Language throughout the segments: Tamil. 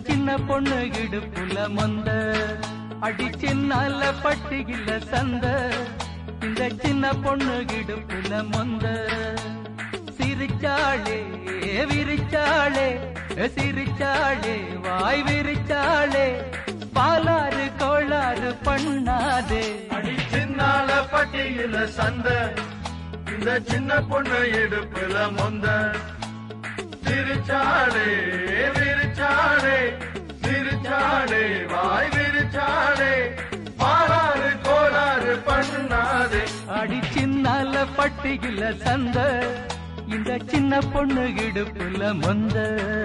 சின்ன பொண்ணு இடுப்புல மொந்த அடி சின்னால பட்டியில சந்த இந்த சின்ன பொண்ணு இடுப்புல மொந்த சிரிச்சாளே விரிச்சாளே சிரிச்சாளே வாய் விரிச்சாளே பாலாறு கோளாறு பண்ணாதே அடி சின்னால பட்டியில சந்த இந்த சின்ன பொண்ணு இடுப்புல மொந்த சிரிச்சாடே விரிச்சாடே சிரிச்சாடே வாய் விரிச்சாடே பாலாறு கோளாறு பண்ணாதே அடி சின்னால பட்டியில சந்த இந்த சின்ன பொண்ணு இடுப்புல மொந்த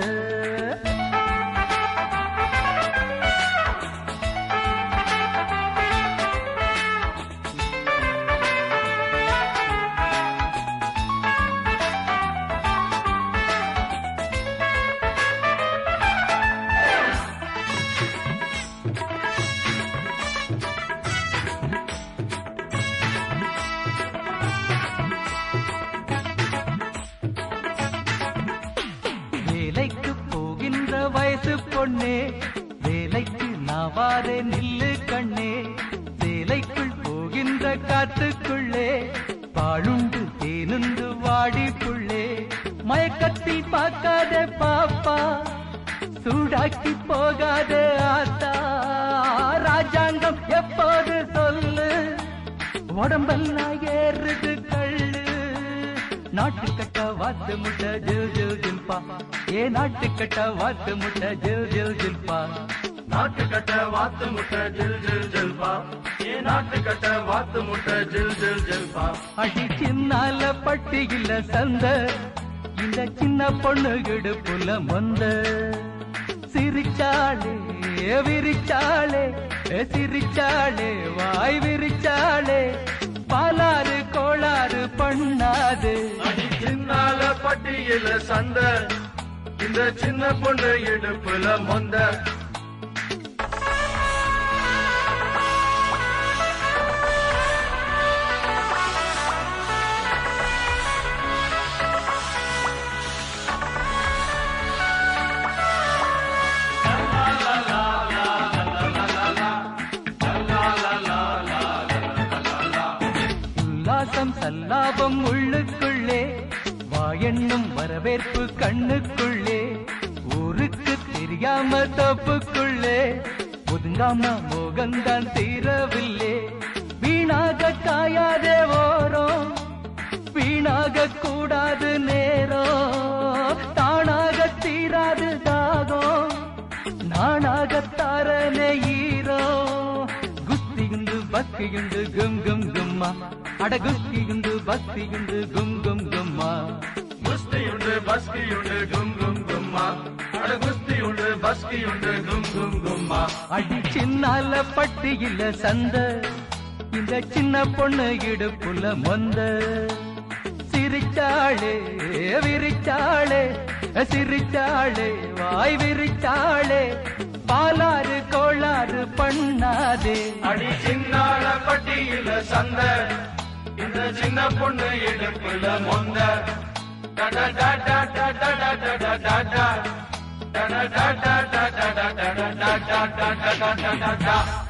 வேலைக்கு போகின்ற வயசு பொண்ணே வேலைக்கு நாவாரே நில்லு கண்ணே வேலைக்குள் போகின்ற காத்துக்குள்ளே பாழுண்டு தேனுண்டு வாடி புள்ளே மயக்கத்தில் பார்க்காத பாப்பா சூடாக்கி போகாத ஆத்தா ராஜாங்கம் எப்போது சொல்லு உடம்பெல்லாம் ஏறுது கள்ளு நாட்டுக்கட்ட வாத்து முட்டை ஜில் ஜில் ஜில்பா ஏ நாட்டுக்கட்ட வாத்து முட்டை ஜில் ஜில் ஜில்பா நாட்டு கட்ட வாத்து முட்டை ஜில் ஜில் ஜில்பா ஏ நாட்டு கட்ட வாத்து முட்டை ஜில் ஜில் ஜில்பா அடி சின்னால பட்டியில சந்த இந்த சின்ன பொண்ணு இடுப்புல மொந்த சிரிச்சாளே விரிச்சாளே சிரிச்சாளே வாய் விரிச்சாளே பாலாறு கோளாறு பண்ணாது அடி சின்னால பட்டியில சந்த இந்த சின்ன பொண்ணு இடுப்புல மொந்த உல்லாசம் சல்லாபம் உள்ளுக்குள்ளே வாயென்னும் வரவேற்பு கண்ணுக்குள்ளே ஊருக்கு தெரியாம தப்புக்குள்ளே ஒதுங்காம மோகந்தான் தீரவில்லை வீணாக காயாதே ஓரம் வீணாக கூடாது நேரம் தானாக தீராது தாகம் நானாக தாரனே ஈரோ குஸ்தியுண்டு பக்தியுண்டு கும் கும் கும்மா அட குஸ்தியுண்டு பக்தியுண்டு கும் கும் கும்மா குஸ்தியுண்டு பஸ்கியுண்டு கும் கும் கும்மா அட குஸ்தியுண்டு பஸ்கியுண்டு கும் கும் கும்மா அடி சின்னால பட்டியில சந்த இந்த சின்ன பொண்ணு இடுப்புல மொந்த சிரிச்சாளே விரிச்சாளே சிரிச்சாளே வாய் விரிச்சாளே பாலாறு கோளாறு பண்ணாதே அடி சின்னால பட்டியில சந்த இந்த சின்ன பொண்ணு இடுப்புல மொந்த டட டட டட டட டட டட டட டட டட டட டட டட டட டட டட